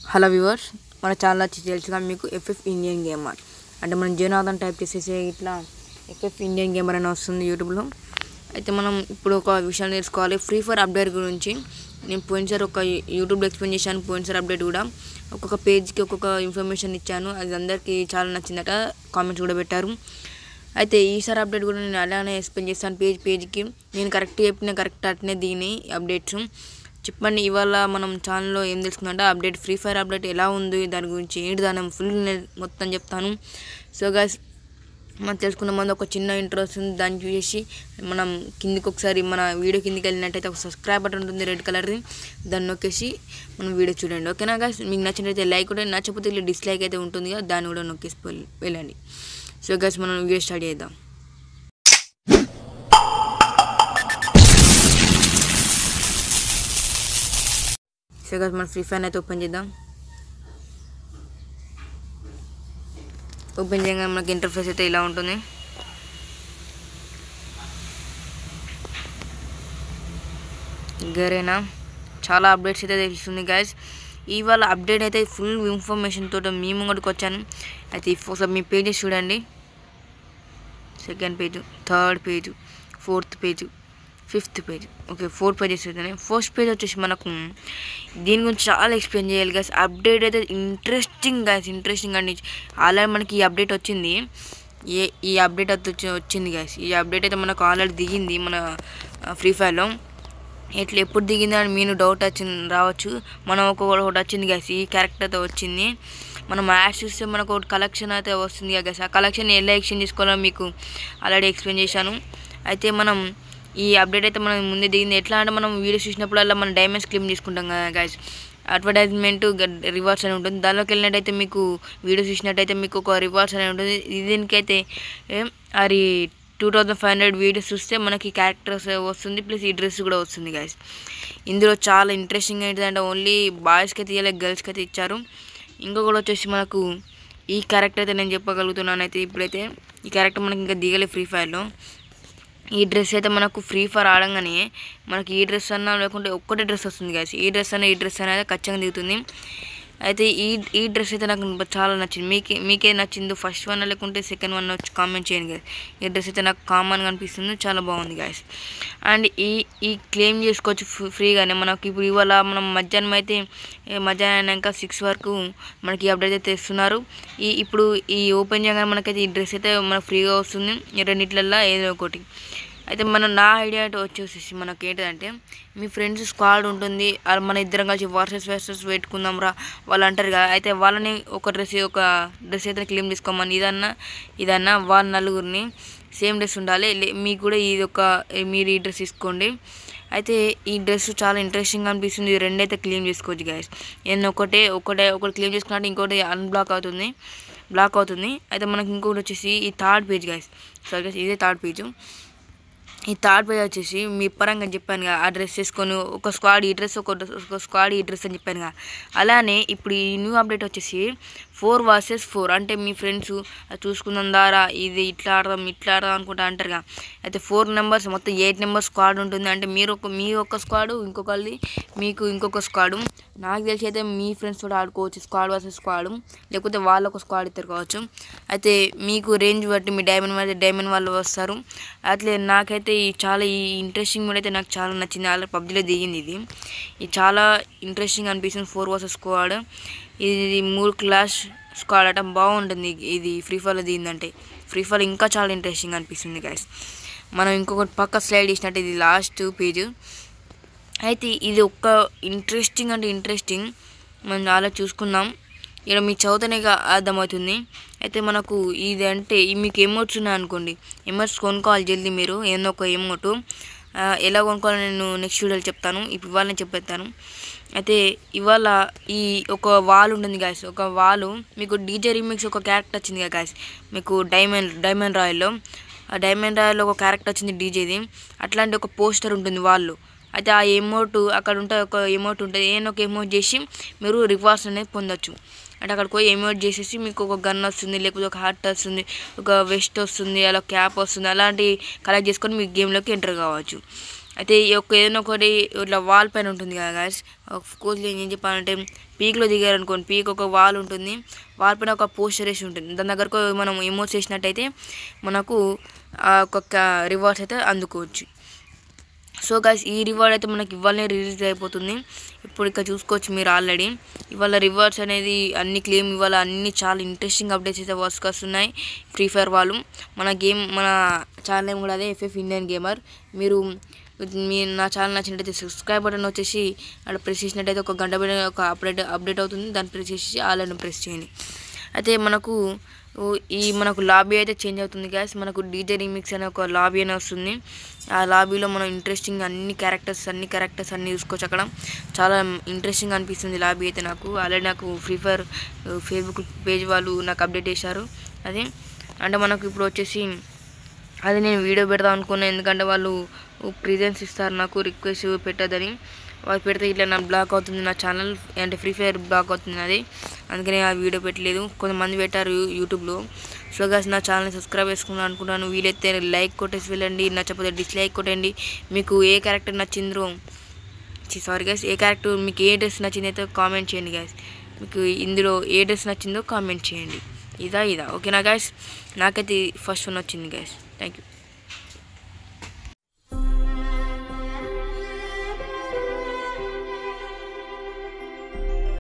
hello viewers మన channel వచ్చి తెలుసుగా మీకు ఎఫ్ఎఫ్ ఇండియన్ గేమర్ అంటే మనం జనాథన్ టైప్ చేసేసి ఇట్లా ఎఫ్ఎఫ్ ఇండియన్ గేమర్ అని వస్తుంది యూట్యూబ్లో అయితే మనం ఇప్పుడు ఒక విషయం నేర్చుకోవాలి ఫ్రీ ఫైర్ అప్డేట్ గురించి నేను పోయినసారి ఒక యూట్యూబ్లో ఎక్స్ప్లెయిన్ చేశాను పోయినసారి అప్డేట్ కూడా ఒక్కొక్క పేజ్కి ఒక్కొక్క ఇన్ఫర్మేషన్ ఇచ్చాను అది అందరికీ చాలా నచ్చిందట కామెంట్స్ కూడా పెట్టారు అయితే ఈసారి అప్డేట్ కూడా నేను అలానే ఎక్స్ప్లెయిన్ చేస్తాను పేజ్ పేజ్కి నేను కరెక్ట్ చెప్పిన కరెక్ట్ అట్నే దిగినాయి అప్డేట్స్ చెప్పండి ఇవాళ మనం ఛానల్లో ఏం తెలుసుకుందంటే అప్డేట్ ఫ్రీ ఫైర్ అప్డేట్ ఎలా ఉంది దాని గురించి ఏంటి దాని ఫుల్ మొత్తం చెప్తాను సో గాస్ మనం తెలుసుకున్న ముందు ఒక చిన్న ఇంట్రో వస్తుంది దాన్ని చూసేసి మనం కిందికి ఒకసారి మన వీడియో కిందికి వెళ్ళినట్టయితే ఒక సబ్స్క్రైబ్ బటన్ ఉంటుంది రెడ్ కలర్ది దాన్ని నొక్కేసి మనం వీడియో చూడండి ఓకేనా గాస్ మీకు నచ్చినట్టయితే లైక్ కూడా నచ్చకపోతే ఇట్లా డిస్లైక్ అయితే ఉంటుంది కదా దాన్ని కూడా నొక్కేసి వెళ్ళ- వెళ్ళండి సో గాస్ మనం వీడియో స్టార్ట్ చేద్దాం సో గాస్ మనం ఫ్రీ ఫైర్ అయితే ఓపెన్ చేద్దాం ఓపెన్ చేయగానే మనకి ఇంటర్ఫేస్ అయితే ఇలా ఉంటుంది గరేనా చాలా అప్డేట్స్ అయితే తెలుస్తుంది గాయస్ ఇవాళ అప్డేట్ అయితే ఫుల్ ఇన్ఫర్మేషన్ తోటి మీ ముంగడికి వచ్చాను అయితే ఒకసారి మీ పేజెస్ చూడండి second page third page fourth page fifth page okay four pages అయితే ఫస్ట్ పేజ్ వచ్చేసి మనకు దీని గురించి చాలా ఎక్స్ప్లెయిన్ చేయాలి గాయస్ అప్డేట్ అయితే ఇంట్రెస్టింగ్ గాయస్ ఇంట్రెస్టింగ్ అండి ఆల్రెడీ మనకి ఈ అప్డేట్ వచ్చింది ఏ ఈ అప్డేట్ అయితే వచ్చి- వచ్చింది గాయస్ ఈ అప్డేట్ అయితే మనకు ఆల్రెడీ దిగింది మన ఫ్రీ ఫైర్లో ఇట్లా ఎప్పుడు దిగింది అని మీరు డౌట్ వచ్చింది రావచ్చు మనం ఒక ఒకటి వచ్చింది గ్యాస్ ఈ క్యారెక్టర్ అయితే వచ్చింది మనం యాడ్స్ చూస్తే మనకు ఒకటి కలెక్షన్ అయితే వస్తుంది గ్యాస్ ఆ కలెక్షన్ ఎలా ఎక్స్చేంజ్ చేసుకోవాలో మీకు ఆల్రెడీ ఎక్స్ప్లెయిన్ చేశాను అయితే మనం ఈ అప్డేట్ అయితే మనం ముందే దిగింది ఎట్లా అంటే మనం వీడియోస్ చూసినప్పుడల్లా మనం డైమండ్స్ క్లిమ్ తీసుకుంటాం కదా గాయస్ అడ్వర్టైజ్మెంట్ రివార్డ్స్ అని ఉంటుంది దానిలోకి వెళ్ళినట్టయితే మీకు వీడియోస్ చూసినట్టయితే మీకు ఒక రివార్డ్స్ అని ఉంటుంది దీనికైతే ఏం, అది two thousand five hundred videos చూస్తే మనకి క్యారెక్టర్స్ వస్తుంది ప్లస్ ఈ డ్రెస్ కూడా వస్తుంది గాయస్ ఇందులో చాలా ఇంట్రెస్టింగ్ ఏంటంటే ఓన్లీ బాయ్స్కి అయితే ఇవ్వలేదు గర్ల్స్కి అయితే ఇచ్చారు ఇంకొకటి వచ్చేసి మనకు ఈ క్యారెక్టర్ అయితే నేను చెప్పగలుగుతున్నాను అయితే ఇప్పుడైతే ఈ క్యారెక్టర్ మనకి ఇంకా దిగలే ఫ్రీ ఫైర్లో ఈ డ్రెస్ అయితే మనకు ఫ్రీ ఫైర్ ఆడంగానే మనకి ఈ డ్రెస్ అన్నా లేకుంటే ఒక్కటే డ్రెస్ వస్తుంది గాయస్ ఈ డ్రెస్ అన్న ఈ డ్రెస్ అనేది ఖచ్చితంగా దిగుతుంది అయితే ఈ ఈ డ్రెస్ అయితే నాకు చాలా నచ్చింది మీకే మీకే నచ్చిందో ఫస్ట్ వన్ లేకుంటే సెకండ్ వన్ వచ్చి కామెంట్ చేయండి గాయస్ ఈ డ్రెస్ అయితే నాకు కామన్గా అనిపిస్తుంది చాలా బాగుంది గాయస్ అండ్ ఈ ఈ క్లెయిమ్ చేసుకోవచ్చు ఫ్రీ- ఫ్రీగానే మనకి ఇప్పుడు ఇవాళ మనం మధ్యాహ్నం అయితే ఏ మధ్యాహ్నం అయినాక సిక్స్ వరకు మనకి ఈ అప్డేట్ అయితే తెస్తున్నారు ఈ ఇప్పుడు ఈ ఓపెన్ చేయగానే మనకైతే ఈ డ్రెస్ అయితే మనకు ఫ్రీగా వస్తుంది ఈ రెండిట్లల్లో ఏదో ఒకటి అయితే మన నా ఐడియా అయితే వచ్చేసి మనకి ఏంటంటే మీ ఫ్రెండ్స్ స్క్వాడ్ ఉంటుంది ఆ మన ఇద్దరం కలిసి వర్సెస్ వర్సెస్ పెట్టుకుందాం రా వాళ్ళు అంటారు కదా అయితే వాళ్ళని ఒక డ్రెస్ ఒక డ్రెస్ అయితే క్లీన్ తీసుకోమని ఇదన్నా ఇదన్నా వాళ్ళ నలుగురిని సేమ్ డ్రెస్ ఉండాలి లే- మీకు కూడా ఇది ఒక మీరు ఈ డ్రెస్ తీసుకోండి అయితే ఈ డ్రెస్ చాలా ఇంట్రెస్టింగ్ అనిపిస్తుంది ఈ రెండైతే క్లీన్ చేసుకోవచ్చు గాయస్ నేను ఒకటే ఒకటే ఒకటి క్లీన్ చేసుకున్నట్టు ఇంకోటి అన్బ్లాక్ అవుతుంది బ్లాక్ అవుతుంది అయితే మనకి ఇంకొకటి వచ్చేసి ఈ third page guys sorry guys, ఇదే థర్డ్ పేజ్ ఈ థర్డ్ పేజ్ వచ్చేసి మీ పరంగా చెప్పాను కదా ఆ డ్రెస్ వేసుకొని ఒక స్క్వాడ్ ఈ డ్రెస్ ఒక డ్రెస్ ఒక స్క్వాడ్ ఈ డ్రెస్ అని చెప్పాను కదా అలానే ఇప్పుడు ఈ న్యూ అప్డేట్ వచ్చేసి ఫోర్ వర్సెస్ ఫోర్ అంటే మీ ఫ్రెండ్స్ చూసుకుందాం దారా ఇది ఇట్లా ఆడదాం ఇట్లా ఆడదాం అనుకుంటా అంటారు కదా అయితే ఫోర్ నెంబర్స్ మొత్తం ఎయిట్ నెంబర్స్ స్క్వాడ్ ఉంటుంది అంటే మీరు ఒక మీ ఒక స్క్వాడ్ ఇంకొకరిది మీకు ఇంకొక స్క్వాడ్ నాకు తెలిసి అయితే మీ ఫ్రెండ్స్ కూడా ఆడుకోవచ్చు స్క్వాడ్ వర్సెస్ స్క్వాడ్ లేకపోతే వాళ్ళు ఒక స్క్వాడ్ ఇద్దరు కావచ్చు అయితే మీకు రేంజ్ బట్టి మీ డైమండ్ వాళ్ళు డైమండ్ వాళ్ళు వస్తారు అట్లే నాకైతే ఈ చాలా ఈ ఇంట్రెస్టింగ్ కూడా అయితే నాకు చాలా నచ్చింది అలా పబ్జీలో దిగింది ఇది ఇది చాలా ఇంట్రెస్టింగ్ అనిపిస్తుంది ఫోర్ వర్సెస్ స్క్వాడ్ ఇది మూడు క్లాస్ స్క్వాడ్ అట బాగుంటుంది ఇది ఫ్రీ ఫైర్లో దిగిందంటే ఫ్రీ ఫైర్ ఇంకా చాలా ఇంట్రెస్టింగ్ అనిపిస్తుంది గైస్ మనం ఇంకొకటి పక్క స్లైడ్ ఇచ్చినట్టు ఇది లాస్ట్ పేజ్ అయితే ఇది ఒక్క ఇంట్రెస్టింగ్ అంటే ఇంట్రెస్టింగ్ మనం అలా చూసుకుందాం ఇక్కడ మీకు చదువుతూనే గా- అర్థమవుతుంది అయితే మనకు ఇది అంటే ఈ మీకు ఎమోట్స్ ఉన్నాయి అనుకోండి ఎమోట్స్ కొనుక్కోవాలి జల్దీ మీరు ఏదో ఒక ఎమోటు ఆ, ఎలా కొనుక్కోవాలో నేను నెక్స్ట్ వీడియోలో చెప్తాను ఇప్పుడు ఇవాళ నేను చెప్పేస్తాను అయితే ఇవాళ ఈ ఒక వాల్ ఉంటుంది గాయస్ ఒక వాలు మీకు డీజే రీమిక్స్ ఒక క్యారెక్టర్ వచ్చింది కదా గాయస్ మీకు డైమండ్ డైమండ్ రాయల్లో ఆ డైమండ్ రాయల్లో ఒక క్యారెక్టర్ వచ్చింది డీజేది అట్లాంటి ఒక పోస్టర్ ఉంటుంది వాళ్ళు అయితే ఆ ఎమోట్ అక్కడ ఉంటే ఒక ఎమోట్ ఉంటుంది ఏదో ఒక ఎమోట్ చేసి మీరు రివార్డ్స్ అనేది పొందొచ్చు అంటే అక్కడికి పోయి ఎమోట్ చేసేసి మీకు ఒక గన్ వస్తుంది లేకపోతే ఒక హార్ట్ వస్తుంది ఒక వెస్ట్ వస్తుంది అలా క్యాప్ వస్తుంది అలాంటి కలెక్ట్ చేసుకొని మీ గేమ్లోకి ఎంటర్ కావచ్చు అయితే ఈ యొక్క ఏదైనా ఒకటి ఇట్లా వాల్ పైన ఉంటుంది కదా గాయస్ కోచ్లు ఏం చెప్పాలంటే పీక్లో దిగారు అనుకోండి పీక్ ఒక వాల్ ఉంటుంది వాల్ పైన ఒక పోస్టర్ వేసి ఉంటుంది దాని దగ్గరకు మనం ఎమోట్స్ చేసినట్టయితే మనకు ఆ ఒక్కొక్క రివార్డ్స్ అయితే అందుకోవచ్చు సో గైస్ ఈ రివార్డ్ అయితే మనకి ఇవాళనే రిలీజ్ అయిపోతుంది ఇప్పుడు ఇక్కడ చూసుకోవచ్చు మీరు ఆల్రెడీ ఇవాళ రివార్డ్స్ అనేది అన్ని క్లెయిమ్ ఇవాళ అన్ని చాలా ఇంట్రెస్టింగ్ అప్డేట్స్ అయితే వర్క్స్ వస్తున్నాయి ఫ్రీ ఫైర్ వాళ్ళు మన గేమ్ మన ఛానల్ నేమ్ కూడా అదే ఎఫ్ఎఫ్ ఇండియన్ గేమర్ మీరు మీ నా ఛానల్ నచ్చినట్టయితే సబ్స్క్రైబ్ బటన్ వచ్చేసి అక్కడ ప్రెస్ చేసినట్టయితే ఒక గంట పైన ఒక అప్డేట్ అప్డేట్ అవుతుంది దాన్ని ప్రెస్ చేసి ఆల్రెడీ ప్రెస్ చేయండి అయితే మనకు ఓ ఈ మనకు లాబీ అయితే చేంజ్ అవుతుంది గ్యాస్ మనకు డీజే రీమిక్స్ అనే ఒక లాబీ అనే వస్తుంది ఆ లాబీలో మనం ఇంట్రెస్టింగ్ అన్ని క్యారెక్టర్స్ అన్ని క్యారెక్టర్స్ అన్ని చూసుకోవచ్చు అక్కడ చాలా ఇంట్రెస్టింగ్ అనిపిస్తుంది లాబీ అయితే నాకు ఆల్రెడీ నాకు ఫ్రీ ఫైర్ ఫేస్బుక్ పేజ్ వాళ్ళు నాకు అప్డేట్ చేశారు అది అంటే మనకు ఇప్పుడు వచ్చేసి అది నేను వీడియో పెడదాం అనుకున్నాను ఎందుకంటే వాళ్ళు ప్రిజెన్స్ ఇస్తారు నాకు రిక్వెస్ట్ పెట్టదని వాళ్ళు పెడితే ఇట్లా నా బ్లాక్ అవుతుంది నా ఛానల్ అంటే ఫ్రీ ఫైర్ బ్లాక్ అవుతుంది అది అందుకని ఆ వీడియో పెట్టలేదు కొంతమంది పెట్టారు యూట్యూబ్లో సో గాస్ నా ఛానల్ సబ్స్క్రైబ్ చేసుకున్నాను అనుకుంటాను వీలైతే లైక్ కొట్టేసి వెళ్ళండి నచ్చకపోతే డిస్లైక్ కొట్టండి మీకు ఏ క్యారెక్టర్ నచ్చిందో సారీ గైస్ ఏ క్యారెక్టర్ మీకు ఏ డ్రెస్ నచ్చిందో అయితే కామెంట్ చేయండి గైస్ మీకు ఇందులో ఏ డ్రెస్ నచ్చిందో కామెంట్ చేయండి ఇదా ఇదా ఓకేనా గైస్ నాకైతే ఫస్ట్ వన్ వచ్చింది గైస్ థ్యాంక్ యూ